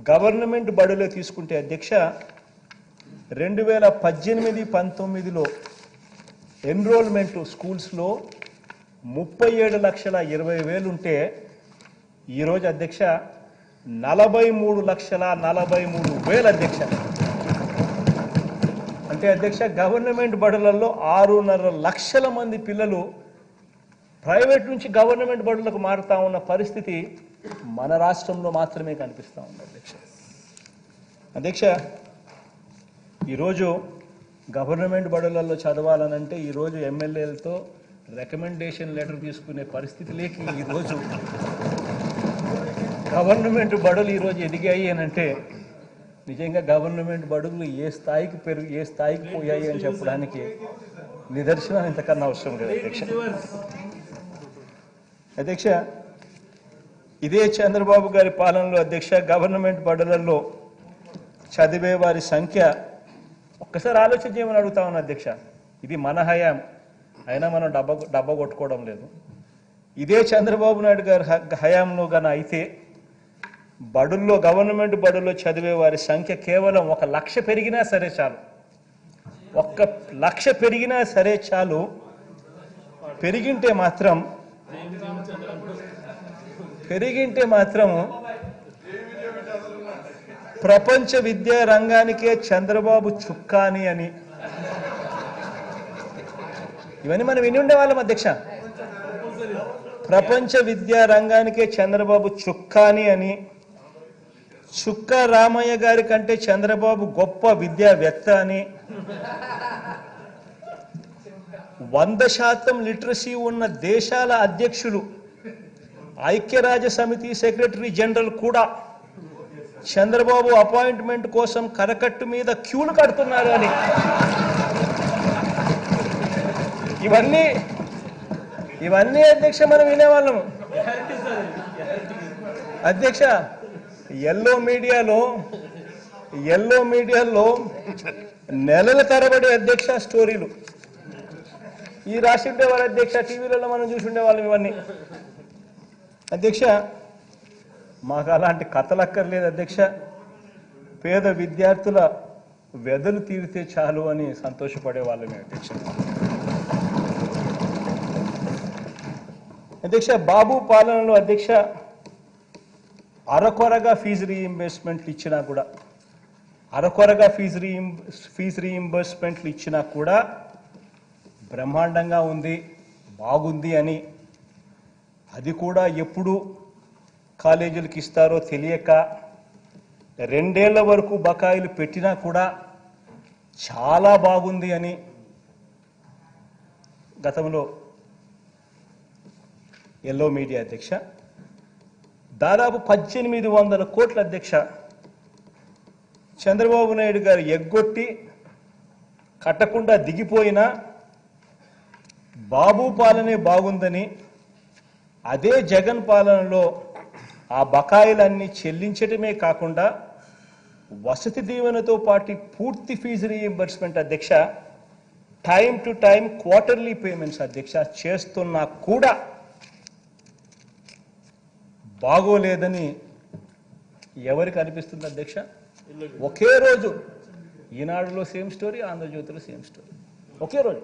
Government బడులో తీసుకుంటే అధ్యక్ష రెండు వేల పద్దెనిమిది పంతొమ్మిదిలో ఎన్రోల్మెంట్ స్కూల్స్లో ముప్పై ఏడు లక్షల ఇరవై వేలు ఉంటే ఈరోజు అధ్యక్ష నలభై మూడు లక్షల నలభై మూడు వేలు అధ్యక్ష అంటే అధ్యక్ష గవర్నమెంట్ బడులలో ఆరున్నర లక్షల మంది పిల్లలు ప్రైవేట్ నుంచి గవర్నమెంట్ బడులకు మారుతా ఉన్న పరిస్థితి మన రాష్ట్రంలో మాత్రమే కనిపిస్తూ ఉంది అధ్యక్ష అధ్యక్ష ఈరోజు గవర్నమెంట్ బడులలో చదవాలనంటే ఈరోజు ఎమ్మెల్యేలతో రికమెండేషన్ లెటర్ తీసుకునే పరిస్థితి లేక ఈరోజు గవర్నమెంట్ బడులు ఈరోజు ఎదిగాయి అని అంటే నిజంగా గవర్నమెంట్ బడులు ఏ స్థాయికి పెరుగు ఏ స్థాయికి పోయాయి అని చెప్పడానికి నిదర్శనం ఇంతకన్నా అవసరం లేదు అధ్యక్ష అధ్యక్ష ఇదే చంద్రబాబు గారి పాలనలో అధ్యక్ష గవర్నమెంట్ బడులలో చదివే వారి సంఖ్య ఒక్కసారి ఆలోచన చేయమని అడుగుతా ఉన్నా అధ్యక్ష ఇది మన హయాం అయినా మనం డబ్బ డబ్బా కొట్టుకోవడం లేదు ఇదే చంద్రబాబు నాయుడు గారి హ- హయాంలో గన అయితే బడుల్లో గవర్నమెంట్ బడుల్లో చదివే వారి సంఖ్య కేవలం ఒక లక్ష పెరిగినా సరే చాలు ఒక్క లక్ష పెరిగినా సరే చాలు పెరిగింటే మాత్రం పెరిగింటే మాత్రం ప్రపంచ విద్యా రంగానికే చంద్రబాబు చుక్కాని అని ఇవన్నీ మనం విని ఉండేవాళ్ళం అధ్యక్ష ప్రపంచ విద్యా రంగానికే చంద్రబాబు చుక్కాని అని చుక్క రామయ్య గారి కంటే చంద్రబాబు గొప్ప విద్యావేత్త అని వంద శాతం లిటరసీ ఉన్న దేశాల అధ్యక్షులు ఐక్యరాజ్య సమితి సెక్రటరీ జనరల్ కూడా చంద్రబాబు అపాయింట్మెంట్ కోసం కరకట్టు మీద క్యూలు కడుతున్నారు అని ఇవన్నీ ఇవన్నీ అధ్యక్ష మనం వినేవాళ్ళము అధ్యక్ష ఎల్లో మీడియాలో ఎల్లో మీడియాలో నెలల తరబడి అధ్యక్ష స్టోరీలు ఈ రాసి ఉండేవారు అధ్యక్ష టీవీలలో మనం చూసి ఉండేవాళ్ళం ఇవన్నీ అధ్యక్ష మాకు అలాంటి కథలు అక్కర్లేదు అధ్యక్ష పేద విద్యార్థుల వెదలు తీరితే చాలు అని సంతోషపడే వాళ్ళమే అధ్యక్ష అధ్యక్ష బాబు పాలనలో అధ్యక్ష అరకొరగా ఫీజు రీఇంబర్స్మెంట్లు ఇచ్చినా కూడా అరకొరగా ఫీజు రీఇం ఫీజు రీఇంబర్స్మెంట్లు ఇచ్చినా కూడా బ్రహ్మాండంగా ఉంది బాగుంది అని అది కూడా ఎప్పుడు కాలేజీలకు ఇస్తారో తెలియక రెండేళ్ల వరకు బకాయిలు పెట్టినా కూడా చాలా బాగుంది అని గతంలో ఎల్లో మీడియా అధ్యక్ష దాదాపు పద్దెనిమిది వందల కోట్ల అధ్యక్ష చంద్రబాబు నాయుడు గారు ఎగ్గొట్టి కట్టకుండా దిగిపోయినా బాబు పాలనే బాగుందని అదే జగన్ పాలనలో ఆ బకాయిలన్నీ చెల్లించటమే కాకుండా వసతి దీవెనతో పాటు పూర్తి ఫీజు రీఎంబర్స్మెంట్ అధ్యక్ష time to time quarterly payments అధ్యక్ష చేస్తున్నా కూడా బాగోలేదని ఎవరికి అనిపిస్తుంది అధ్యక్ష ఒకే రోజు ఈనాడులో సేమ్ స్టోరీ ఆంధ్రజ్యోతిలో సేమ్ స్టోరీ ఒకే రోజు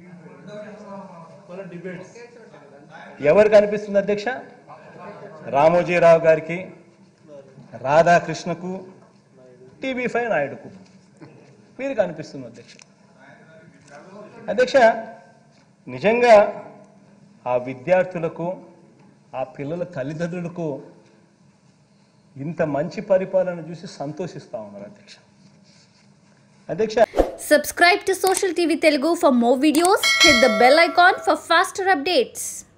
ఎవరికి అనిపిస్తుంది అధ్యక్ష రామోజీరావు గారికి రాధాకృష్ణకు టీవీ ఫైవ్ నాయుడుకు వీరికి అనిపిస్తుంది అధ్యక్ష అధ్యక్ష నిజంగా ఆ విద్యార్థులకు ఆ పిల్లల తల్లిదండ్రులకు ఇంత మంచి పరిపాలన చూసి సంతోషిస్తా ఉన్నారు అధ్యక్ష అధ్యక్ష Subscribe to Social TV Telugu for more videos. Hit the bell icon for faster updates.